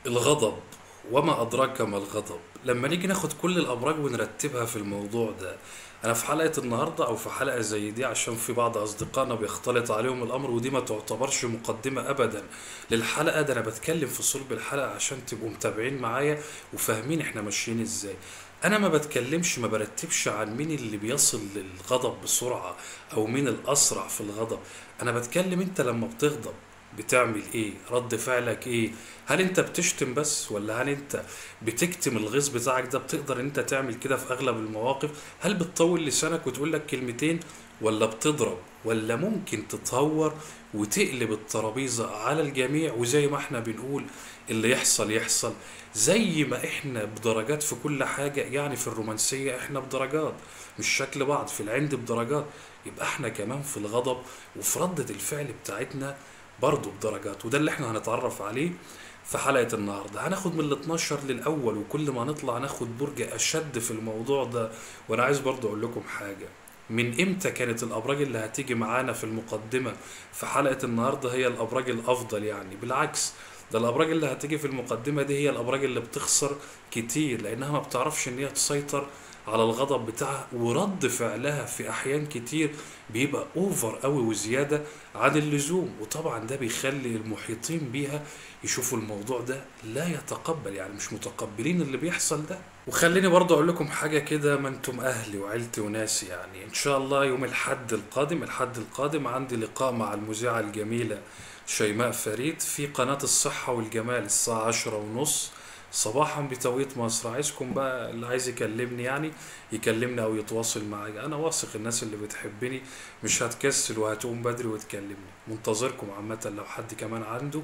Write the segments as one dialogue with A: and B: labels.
A: الغضب وما أدراك ما الغضب لما نيجي ناخد كل الأبراج ونرتبها في الموضوع ده أنا في حلقة النهاردة أو في حلقة زي دي عشان في بعض أصدقائنا بيختلط عليهم الأمر ودي ما تعتبرش مقدمة أبدا للحلقة ده أنا بتكلم في صلب الحلقة عشان تبقوا متابعين معايا وفاهمين إحنا ماشيين إزاي أنا ما بتكلمش ما برتبش عن مين اللي بيصل للغضب بسرعة أو مين الأسرع في الغضب أنا بتكلم أنت لما بتغضب بتعمل ايه رد فعلك ايه هل انت بتشتم بس ولا هل انت بتكتم الغيظ بتاعك ده بتقدر انت تعمل كده في اغلب المواقف هل بتطول لسانك وتقول لك كلمتين ولا بتضرب ولا ممكن تتهور وتقلب الترابيزة على الجميع وزي ما احنا بنقول اللي يحصل يحصل زي ما احنا بدرجات في كل حاجة يعني في الرومانسية احنا بدرجات مش شكل بعض في العند بدرجات يبقى احنا كمان في الغضب وفي ردة الفعل بتاعتنا برضه بدرجات وده اللي احنا هنتعرف عليه في حلقة النهاردة هناخد من ال 12 للأول وكل ما نطلع ناخد برج أشد في الموضوع ده وأنا عايز برضه أقول لكم حاجة من امتى كانت الأبراج اللي هتيجي معانا في المقدمة في حلقة النهاردة هي الأبراج الأفضل يعني بالعكس ده الأبراج اللي هتيجي في المقدمة دي هي الأبراج اللي بتخسر كتير لأنها ما بتعرفش إن هي تسيطر على الغضب بتاعها ورد فعلها في احيان كتير بيبقى اوفر قوي وزياده عن اللزوم وطبعا ده بيخلي المحيطين بيها يشوفوا الموضوع ده لا يتقبل يعني مش متقبلين اللي بيحصل ده وخليني برضه اقول لكم حاجه كده ما انتم اهلي وعيلتي وناسي يعني ان شاء الله يوم الحد القادم الحد القادم عندي لقاء مع المذيعه الجميله شيماء فريد في قناه الصحه والجمال الساعه عشرة ونص صباحا بتوقيت مصر عايزكم بقى اللي عايز يكلمني يعني يكلمني او يتواصل معايا انا واثق الناس اللي بتحبني مش هتكسل وهتقوم بدري وتكلمني منتظركم عامة لو حد كمان عنده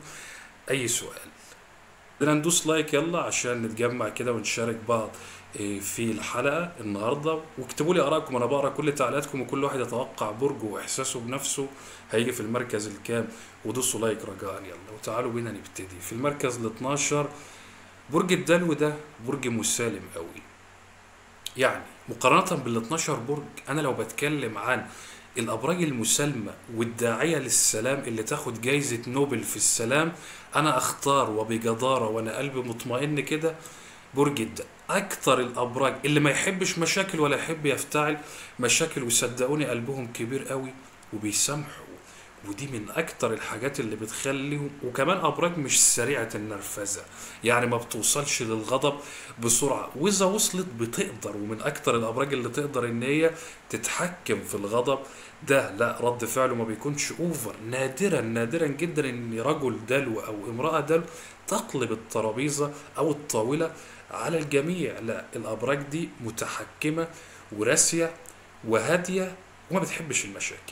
A: اي سؤال بدنا ندوس لايك يلا عشان نتجمع كده ونشارك بعض إيه، في الحلقة النهاردة واكتبوا لي آرائكم أنا بقرا كل تعليقاتكم وكل واحد يتوقع برجه وإحساسه بنفسه هيجي في المركز الكام ودوسوا لايك رجاء يلا وتعالوا بينا نبتدي في المركز ال 12 برج الدلو ده برج مسالم قوي يعني مقارنة بال 12 برج أنا لو بتكلم عن الأبراج المسالمة والداعية للسلام اللي تاخد جايزة نوبل في السلام أنا أختار وبجدارة وأنا قلبي مطمئن كده برج الدلو أكتر الأبراج اللي ما يحبش مشاكل ولا يحب يفتعل مشاكل وصدقوني قلبهم كبير قوي وبيسامحوا ودي من اكتر الحاجات اللي بتخليهم وكمان ابراج مش سريعه النرفزه يعني ما بتوصلش للغضب بسرعه واذا وصلت بتقدر ومن اكتر الابراج اللي تقدر ان هي تتحكم في الغضب ده لا رد فعله ما بيكونش اوفر نادرا نادرا جدا ان رجل دلو او امراه دلو تقلب الترابيزه او الطاوله على الجميع لا الابراج دي متحكمه وراسيه وهاديه وما بتحبش المشاكل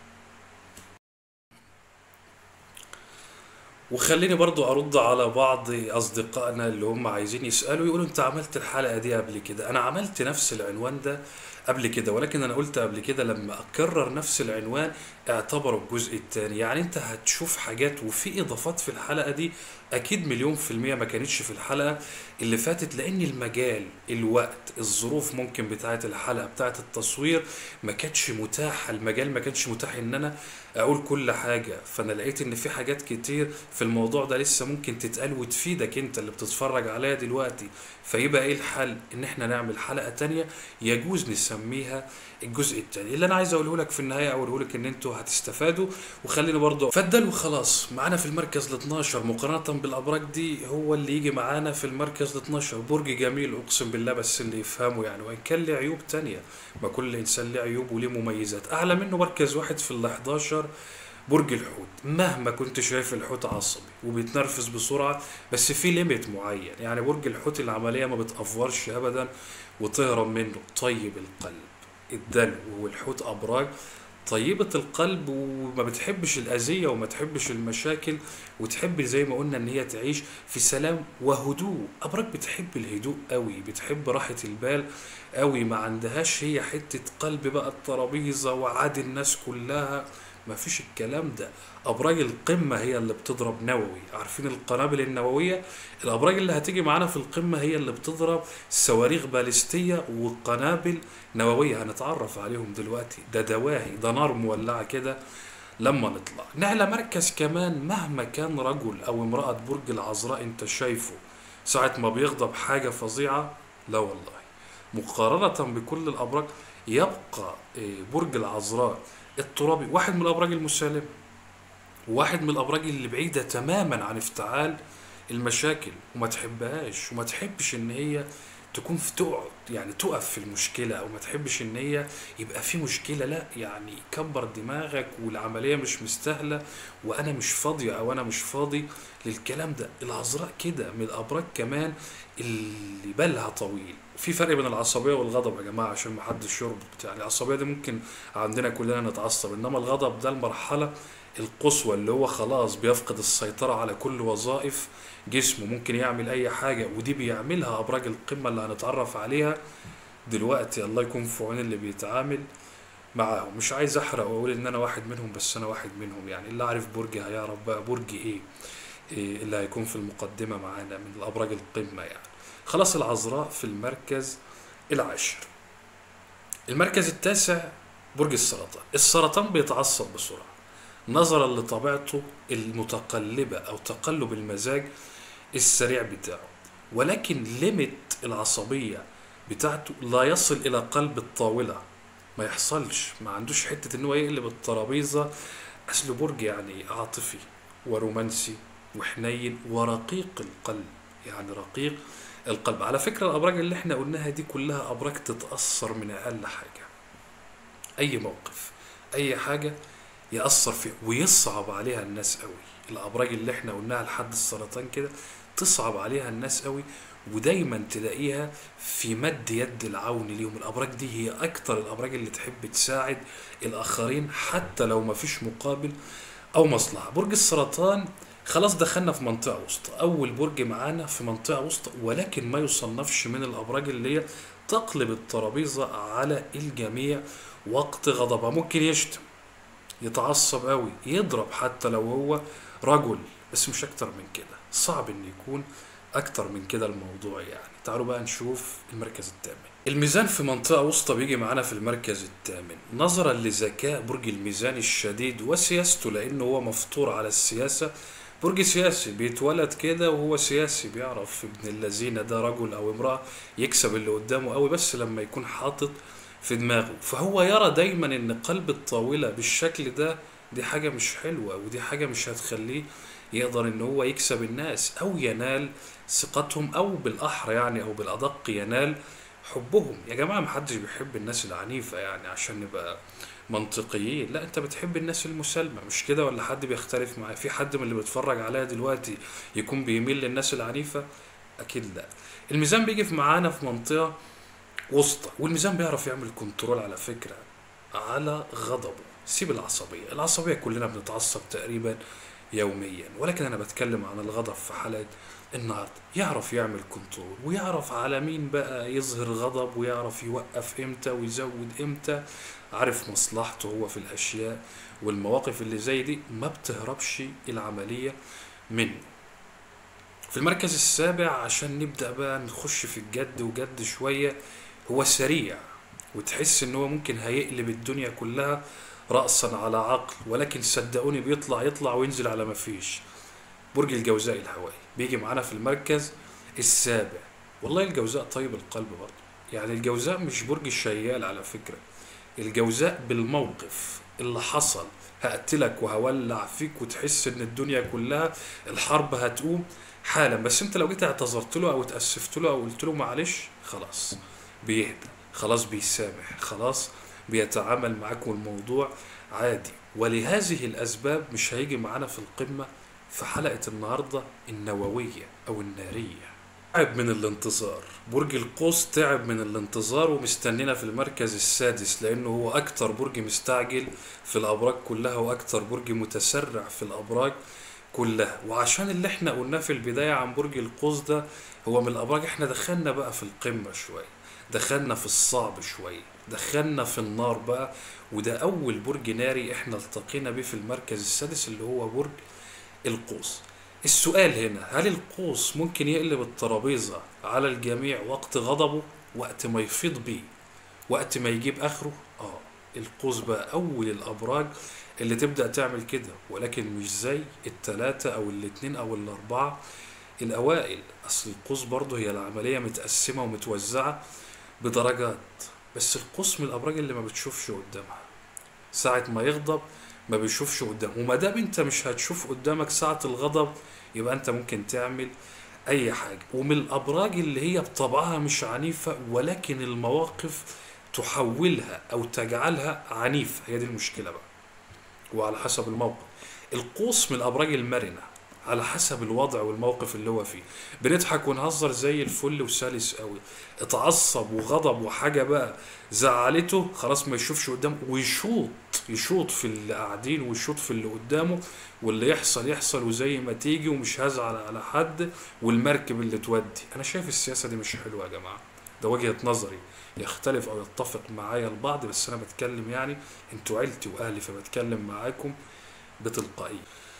A: وخليني برضو ارد على بعض اصدقائنا اللي هم عايزين يسالوا يقولوا انت عملت الحلقه دي قبل كده انا عملت نفس العنوان ده قبل كده ولكن انا قلت قبل كده لما اكرر نفس العنوان اعتبره الجزء الثاني يعني انت هتشوف حاجات وفي اضافات في الحلقه دي اكيد مليون في المية ما كانتش في الحلقه اللي فاتت لان المجال الوقت الظروف ممكن بتاعه الحلقه بتاعه التصوير ما كانتش متاحه المجال ما كانش متاح ان انا اقول كل حاجه فانا لقيت ان في حاجات كتير في الموضوع ده لسه ممكن تتقال وتفيدك انت اللي بتتفرج عليها دلوقتي فيبقى ايه الحل ان احنا نعمل حلقه تانية يجوز نسميها الجزء الثاني اللي انا عايز اقوله لك في النهايه اقوله لك ان انتوا هتستفادوا وخليني برضه فالدلو خلاص معانا في المركز ال 12 مقارنه بالابراج دي هو اللي يجي معانا في المركز ال 12 برج جميل اقسم بالله بس اللي يفهمه يعني وان كان له عيوب تانية ما كل انسان له عيوب وليه مميزات اعلى منه مركز واحد في ال 11 برج الحوت مهما كنت شايف الحوت عصبي وبيتنرفز بسرعة بس في ليميت معين يعني برج الحوت العملية ما بتأفورش أبدا وتهرب منه طيب القلب الدلو والحوت أبراج طيبة القلب وما بتحبش الأذية وما تحبش المشاكل وتحب زي ما قلنا إن هي تعيش في سلام وهدوء أبراج بتحب الهدوء قوي بتحب راحة البال قوي ما عندهاش هي حتة قلب بقى الترابيزة وعاد الناس كلها ما فيش الكلام ده ابراج القمه هي اللي بتضرب نووي عارفين القنابل النوويه الابراج اللي هتيجي معانا في القمه هي اللي بتضرب صواريخ باليستيه وقنابل نوويه هنتعرف عليهم دلوقتي ده دواهي ده نار مولعه كده لما نطلع نعلى مركز كمان مهما كان رجل او امرأة برج العذراء انت شايفه ساعة ما بيغضب حاجة فظيعة لا والله مقارنة بكل الابراج يبقى إيه، برج العذراء الترابي واحد من الابراج المسالمة واحد من الابراج اللي بعيدة تماما عن افتعال المشاكل وما تحبهاش وما تحبش ان هي تكون في تقعد يعني تقف في المشكلة او ما تحبش ان هي يبقى في مشكلة لا يعني كبر دماغك والعملية مش مستاهلة وانا مش فاضية او انا مش فاضي للكلام ده العذراء كده من الابراج كمان اللي بالها طويل في فرق بين العصبية والغضب يا جماعة عشان ما حدش يربط يعني العصبية دي ممكن عندنا كلنا نتعصب انما الغضب ده المرحلة القصوى اللي هو خلاص بيفقد السيطرة على كل وظائف جسمه ممكن يعمل اي حاجة ودي بيعملها ابراج القمة اللي هنتعرف عليها دلوقتي الله يكون في عون اللي بيتعامل معاهم مش عايز احرق واقول ان انا واحد منهم بس انا واحد منهم يعني اللي عارف برجي هيعرف بقى برجي ايه, إيه اللي هيكون في المقدمة معانا من الابراج القمة يعني خلاص العذراء في المركز العاشر المركز التاسع برج السرطان السرطان بيتعصب بسرعة نظرا لطبيعته المتقلبة أو تقلب المزاج السريع بتاعه ولكن ليميت العصبية بتاعته لا يصل إلى قلب الطاولة ما يحصلش ما عندوش حتة إن هو يقلب الترابيزة أصل برج يعني عاطفي ورومانسي وحنين ورقيق القلب يعني رقيق القلب على فكرة الأبراج اللي احنا قلناها دي كلها أبراج تتأثر من أقل حاجة أي موقف أي حاجة يأثر فيها ويصعب عليها الناس قوي الأبراج اللي احنا قلناها لحد السرطان كده تصعب عليها الناس قوي ودايما تلاقيها في مد يد العون ليهم الأبراج دي هي أكتر الأبراج اللي تحب تساعد الآخرين حتى لو ما فيش مقابل أو مصلحة برج السرطان خلاص دخلنا في منطقة وسطى أول برج معانا في منطقة وسطى ولكن ما يصنفش من الأبراج اللي هي تقلب الترابيزة على الجميع وقت غضبها ممكن يشتم يتعصب قوي يضرب حتى لو هو رجل بس مش اكتر من كده صعب ان يكون اكتر من كده الموضوع يعني تعالوا بقى نشوف المركز الثامن الميزان في منطقة وسطى بيجي معانا في المركز الثامن نظرا لذكاء برج الميزان الشديد وسياسته لانه هو مفطور على السياسة برج سياسي بيتولد كده وهو سياسي بيعرف ابن الذين ده رجل او امرأة يكسب اللي قدامه قوي بس لما يكون حاطط في دماغه فهو يرى دايما ان قلب الطاولة بالشكل ده دي حاجة مش حلوة ودي حاجة مش هتخليه يقدر ان هو يكسب الناس او ينال ثقتهم او بالاحرى يعني او بالادق ينال حبهم يا جماعة محدش بيحب الناس العنيفة يعني عشان نبقى منطقيين لا انت بتحب الناس المسالمة مش كده ولا حد بيختلف معايا في حد من اللي بيتفرج عليا دلوقتي يكون بيميل للناس العنيفة اكيد لا الميزان بيجي في معانا في منطقة وسطى والميزان بيعرف يعمل كنترول على فكرة على غضبه سيب العصبية العصبية كلنا بنتعصب تقريبا يوميا ولكن انا بتكلم عن الغضب في حلقة النهاردة يعرف يعمل كنترول ويعرف على مين بقى يظهر غضب ويعرف يوقف امتى ويزود امتى عارف مصلحته هو في الاشياء والمواقف اللي زي دي ما بتهربش العملية منه في المركز السابع عشان نبدأ بقى نخش في الجد وجد شوية هو سريع وتحس ان هو ممكن هيقلب الدنيا كلها رأسا على عقل ولكن صدقوني بيطلع يطلع وينزل على ما فيش برج الجوزاء الهوائي بيجي معانا في المركز السابع والله الجوزاء طيب القلب برضه يعني الجوزاء مش برج الشيال على فكرة الجوزاء بالموقف اللي حصل هقتلك وهولع فيك وتحس ان الدنيا كلها الحرب هتقوم حالا بس انت لو جيت اعتذرت له او اتاسفت له او قلت له معلش خلاص بيهدى خلاص بيسامح خلاص بيتعامل معاك والموضوع عادي ولهذه الاسباب مش هيجي معانا في القمه في حلقه النهارده النوويه او الناريه تعب من الانتظار برج القوس تعب من الانتظار ومستنينا في المركز السادس لانه هو اكتر برج مستعجل في الابراج كلها واكتر برج متسرع في الابراج كلها وعشان اللي احنا قلناه في البداية عن برج القوس ده هو من الأبراج احنا دخلنا بقى في القمة شوية دخلنا في الصعب شوية دخلنا في النار بقى وده أول برج ناري احنا التقينا بيه في المركز السادس اللي هو برج القوس السؤال هنا هل القوس ممكن يقلب الترابيزة على الجميع وقت غضبه وقت ما يفيض بيه وقت ما يجيب آخره اه القوس بقى أول الأبراج اللي تبدأ تعمل كده ولكن مش زي التلاتة أو الاتنين أو الأربعة الأوائل أصل القوس برضه هي العملية متقسمة ومتوزعة بدرجات بس القوس من الأبراج اللي ما بتشوفش قدامها ساعة ما يغضب ما بيشوفش قدامه وما دام انت مش هتشوف قدامك ساعة الغضب يبقى انت ممكن تعمل اي حاجة ومن الابراج اللي هي بطبعها مش عنيفة ولكن المواقف تحولها او تجعلها عنيفة هي دي المشكلة بقى وعلى حسب الموقف القوس من الابراج المرنة على حسب الوضع والموقف اللي هو فيه بنضحك ونهزر زي الفل وسلس قوي اتعصب وغضب وحاجة بقى زعلته خلاص ما يشوفش قدامه ويشوط يشوط في اللي قاعدين ويشوط في اللي قدامه واللي يحصل يحصل وزي ما تيجي ومش هزعل على حد والمركب اللي تودي انا شايف السياسة دي مش حلوة يا جماعة ده وجهة نظري يختلف او يتفق معايا البعض بس انا بتكلم يعني انتوا عيلتي واهلي فبتكلم معاكم بتلقائية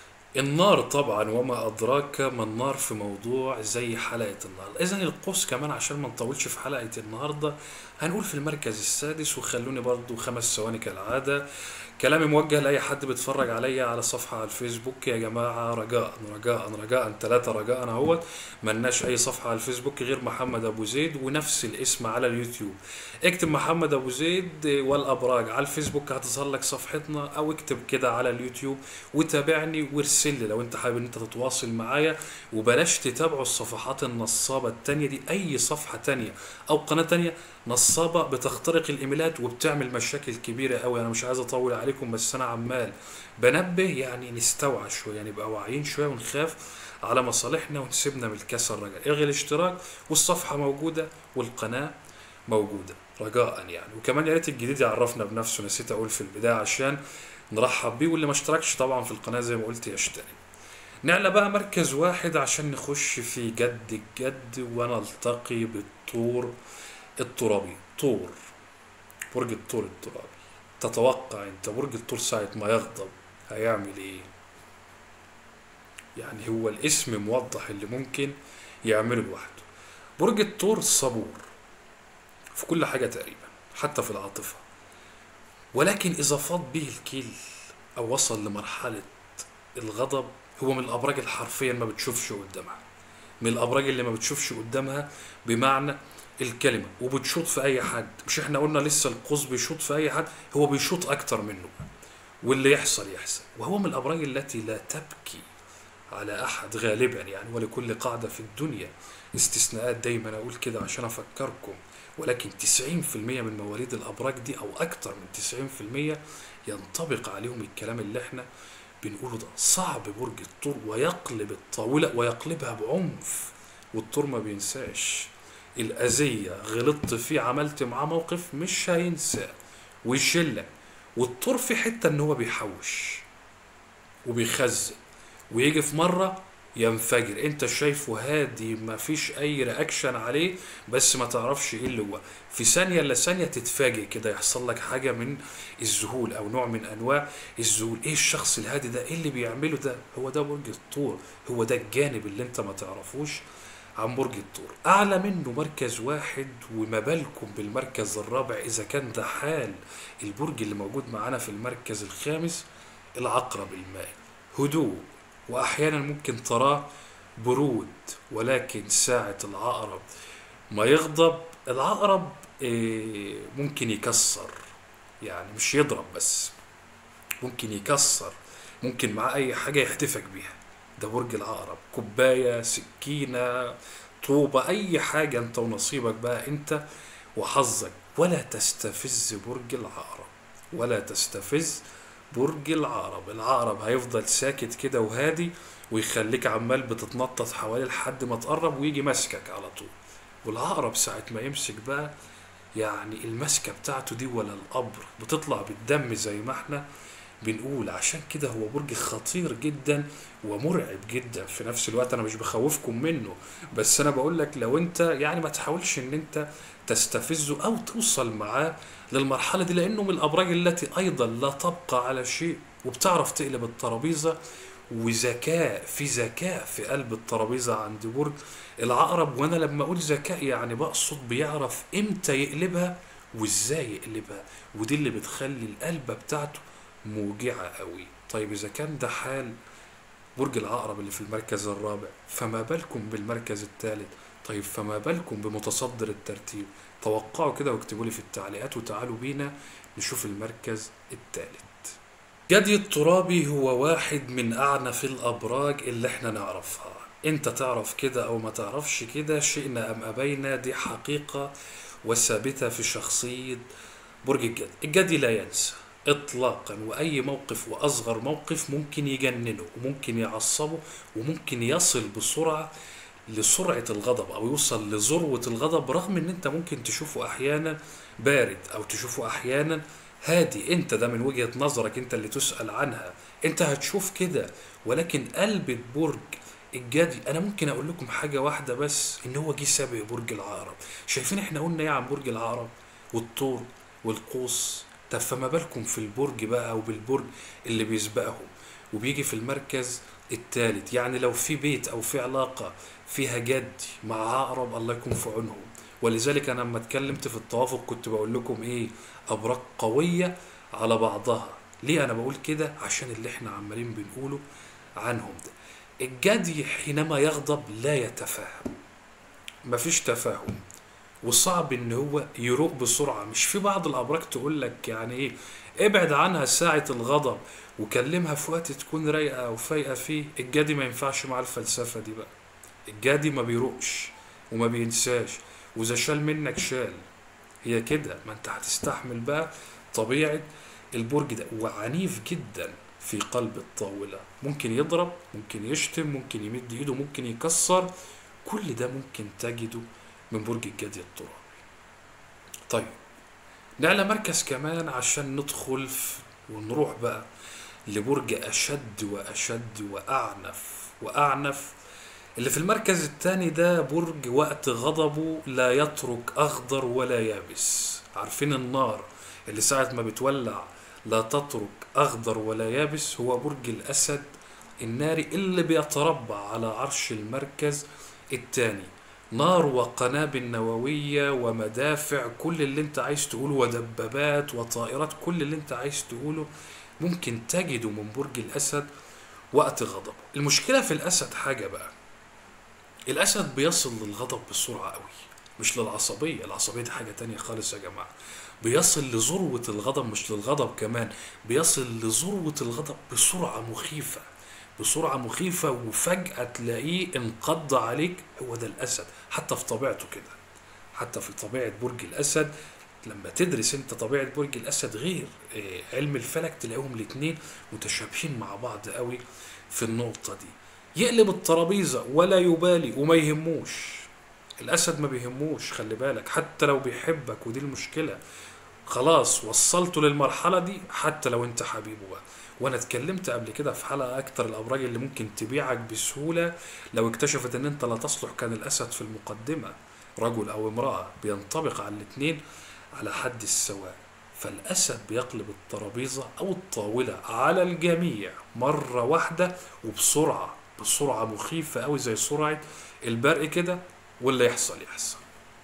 A: النار طبعا وما أدراك ما النار في موضوع زي حلقة النهاردة إذا القوس كمان عشان ما نطولش في حلقة النهاردة هنقول في المركز السادس وخلوني برضو خمس ثواني كالعادة كلامي موجه لأي حد بيتفرج عليا على صفحة على الفيسبوك يا جماعة رجاء رجاء رجاء ثلاثة رجاء اهوت ملناش أي صفحة على الفيسبوك غير محمد أبو زيد ونفس الاسم على اليوتيوب اكتب محمد أبو زيد والأبراج على الفيسبوك هتظهر لك صفحتنا أو اكتب كده على اليوتيوب وتابعني وارسل لي لو أنت حابب إن أنت تتواصل معايا وبلاش تتابعوا الصفحات النصابة التانية دي أي صفحة تانية أو قناة تانية نصابة بتخترق الإيميلات وبتعمل مشاكل كبيرة قوي أنا مش عايز أطول عليكم بس أنا عمال بنبه يعني نستوعى شوية نبقى واعيين شوية ونخاف على مصالحنا ونسيبنا من الكسر رجاء الغي الاشتراك والصفحة موجودة والقناة موجودة رجاء يعني وكمان يا ريت الجديد يعرفنا بنفسه نسيت أقول في البداية عشان نرحب بيه واللي ما اشتركش طبعا في القناة زي ما قلت يشترك نعلى بقى مركز واحد عشان نخش في جد الجد ونلتقي بالطور الترابي طور برج الطور الترابي تتوقع انت برج الطور ساعة ما يغضب هيعمل ايه يعني هو الاسم موضح اللي ممكن يعمله لوحده برج الطور صبور في كل حاجة تقريبا حتى في العاطفة ولكن إذا فاض به الكيل أو وصل لمرحلة الغضب هو من الأبراج الحرفيا ما بتشوفش قدامها من الأبراج اللي ما بتشوفش قدامها بمعنى الكلمة وبتشوط في أي حد مش احنا قلنا لسه القوس بيشوط في أي حد هو بيشوط أكتر منه واللي يحصل يحصل وهو من الأبراج التي لا تبكي على أحد غالبا يعني ولكل قاعدة في الدنيا استثناءات دايما أقول كده عشان أفكركم ولكن 90% من مواليد الأبراج دي أو أكتر من 90% ينطبق عليهم الكلام اللي احنا بنقوله ده صعب برج الطور ويقلب الطاولة ويقلبها بعنف والطور ما بينساش الأذية غلطت فيه عملت معاه موقف مش هينسى ويشلك والطور في حتة ان هو بيحوش وبيخزن ويجي في مرة ينفجر انت شايفه هادي ما فيش اي رياكشن عليه بس ما تعرفش ايه اللي هو في ثانية الا ثانية تتفاجئ كده يحصل لك حاجة من الذهول او نوع من انواع الذهول ايه الشخص الهادي ده ايه اللي بيعمله ده هو ده برج الطور هو ده الجانب اللي انت ما تعرفوش عن برج الطور أعلى منه مركز واحد وما بالكم بالمركز الرابع إذا كان ده حال البرج اللي موجود معانا في المركز الخامس العقرب المائي هدوء وأحيانا ممكن تراه برود ولكن ساعة العقرب ما يغضب العقرب إيه، ممكن يكسر يعني مش يضرب بس ممكن يكسر ممكن مع أي حاجة يحتفك بيها ده برج العقرب كوباية سكينة طوبة أي حاجة أنت ونصيبك بقى أنت وحظك ولا تستفز برج العقرب ولا تستفز برج العقرب العقرب هيفضل ساكت كده وهادي ويخليك عمال بتتنطط حواليه لحد ما تقرب ويجي ماسكك على طول والعقرب ساعة ما يمسك بقى يعني المسكة بتاعته دي ولا القبر بتطلع بالدم زي ما احنا بنقول عشان كده هو برج خطير جدا ومرعب جدا في نفس الوقت انا مش بخوفكم منه بس انا بقول لك لو انت يعني ما تحاولش ان انت تستفزه او توصل معاه للمرحله دي لانه من الابراج التي ايضا لا تبقى على شيء وبتعرف تقلب الترابيزه وذكاء في ذكاء في قلب الترابيزه عند برج العقرب وانا لما اقول ذكاء يعني بقصد بيعرف امتى يقلبها وازاي يقلبها ودي اللي بتخلي القلبه بتاعته موجعة قوي طيب إذا كان ده حال برج العقرب اللي في المركز الرابع فما بالكم بالمركز الثالث طيب فما بالكم بمتصدر الترتيب توقعوا كده واكتبوا لي في التعليقات وتعالوا بينا نشوف المركز الثالث جدي الترابي هو واحد من أعنف الأبراج اللي احنا نعرفها انت تعرف كده او ما تعرفش كده شئنا ام ابينا دي حقيقة وثابتة في شخصية برج الجدي الجدي لا ينسى اطلاقا واي موقف واصغر موقف ممكن يجننه وممكن يعصبه وممكن يصل بسرعة لسرعة الغضب او يوصل لذروة الغضب رغم ان انت ممكن تشوفه احيانا بارد او تشوفه احيانا هادي انت ده من وجهة نظرك انت اللي تسأل عنها انت هتشوف كده ولكن قلب برج الجدي انا ممكن اقول لكم حاجه واحده بس ان هو جه سابق برج العقرب شايفين احنا قلنا ايه عن برج العقرب والطور والقوس طب فما بالكم في البرج بقى او بالبرج اللي بيسبقهم وبيجي في المركز الثالث يعني لو في بيت او في علاقه فيها جدي مع عقرب الله يكون في عونهم ولذلك انا لما اتكلمت في التوافق كنت بقول لكم ايه ابراج قويه على بعضها ليه انا بقول كده عشان اللي احنا عمالين بنقوله عنهم ده الجدي حينما يغضب لا يتفاهم مفيش تفاهم وصعب ان هو يروق بسرعه مش في بعض الابراج تقول لك يعني ايه ابعد عنها ساعه الغضب وكلمها في وقت تكون رايقه او فايقه فيه الجدي ما ينفعش مع الفلسفه دي بقى الجدي ما بيروقش وما بينساش واذا شال منك شال هي كده ما انت هتستحمل بقى طبيعه البرج ده وعنيف جدا في قلب الطاولة ممكن يضرب ممكن يشتم ممكن يمد ايده ممكن يكسر كل ده ممكن تجده من برج الجدي الترابي طيب نعلى مركز كمان عشان ندخل في ونروح بقى لبرج أشد وأشد وأعنف وأعنف اللي في المركز الثاني ده برج وقت غضبه لا يترك أخضر ولا يابس عارفين النار اللي ساعة ما بتولع لا تترك أخضر ولا يابس هو برج الأسد الناري اللي بيتربع على عرش المركز الثاني نار وقنابل نووية ومدافع كل اللي انت عايز تقوله ودبابات وطائرات كل اللي انت عايز تقوله ممكن تجده من برج الأسد وقت غضبه المشكلة في الأسد حاجة بقى الأسد بيصل للغضب بسرعة قوي مش للعصبية العصبية دي حاجة تانية خالص يا جماعة بيصل لذروة الغضب مش للغضب كمان بيصل لذروة الغضب بسرعة مخيفة بسرعة مخيفة وفجأة تلاقيه انقض عليك هو ده الأسد حتى في طبيعته كده حتى في طبيعة برج الأسد لما تدرس انت طبيعة برج الأسد غير اه علم الفلك تلاقيهم الاتنين متشابهين مع بعض قوي في النقطة دي يقلب الترابيزة ولا يبالي وما يهموش الأسد ما بيهموش خلي بالك حتى لو بيحبك ودي المشكلة خلاص وصلته للمرحلة دي حتى لو انت حبيبه بقى وانا اتكلمت قبل كده في حلقة اكتر الابراج اللي ممكن تبيعك بسهولة لو اكتشفت ان انت لا تصلح كان الاسد في المقدمة رجل او امرأة بينطبق على الاتنين على حد السواء فالاسد بيقلب الترابيزة او الطاولة على الجميع مرة واحدة وبسرعة بسرعة مخيفة قوي زي سرعة البرق كده واللي يحصل يحصل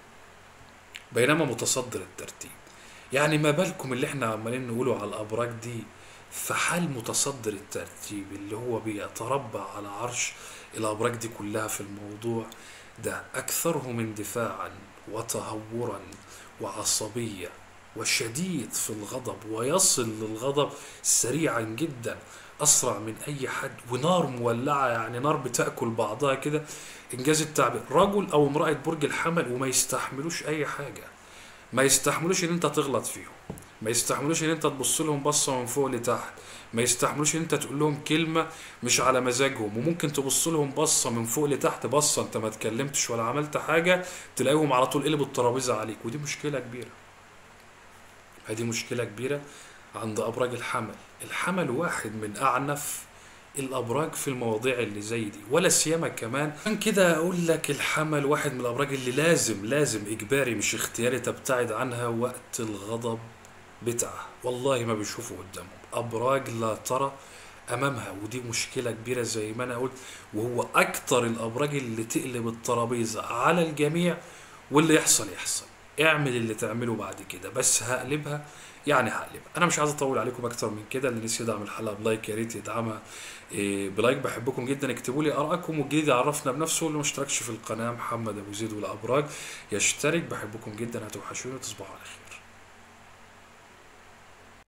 A: بينما متصدر الترتيب يعني ما بالكم اللي احنا عمالين نقوله على الابراج دي في حال متصدر الترتيب اللي هو بيتربع على عرش الابراج دي كلها في الموضوع ده اكثرهم اندفاعا وتهورا وعصبيه وشديد في الغضب ويصل للغضب سريعا جدا اسرع من اي حد ونار مولعه يعني نار بتاكل بعضها كده انجاز التعبير رجل او امراه برج الحمل وما يستحملوش اي حاجه ما يستحملوش ان انت تغلط فيهم ما يستحملوش ان انت تبص لهم بصه من فوق لتحت ما يستحملوش ان انت تقول لهم كلمه مش على مزاجهم وممكن تبص لهم بصه من فوق لتحت بصه انت ما اتكلمتش ولا عملت حاجه تلاقيهم على طول قلبوا الترابيزه عليك ودي مشكله كبيره هذه مشكله كبيره عند ابراج الحمل الحمل واحد من اعنف الابراج في المواضيع اللي زي دي ولا سيما كمان عشان كده اقول لك الحمل واحد من الابراج اللي لازم لازم اجباري مش اختياري تبتعد عنها وقت الغضب بتاعها والله ما بيشوفوا قدامهم ابراج لا ترى امامها ودي مشكله كبيره زي ما انا قلت وهو اكتر الابراج اللي تقلب الترابيزه على الجميع واللي يحصل يحصل اعمل اللي تعمله بعد كده بس هقلبها يعني هقلبها انا مش عايز اطول عليكم اكتر من كده اللي نسي يدعم الحلقه بلايك يا ريت يدعمها إيه، بلايك بحبكم جدا اكتبوا لي ارائكم والجديد يعرفنا بنفسه واللي مشتركش في القناه محمد ابو زيد والابراج يشترك بحبكم جدا هتوحشوني وتصبحوا على خير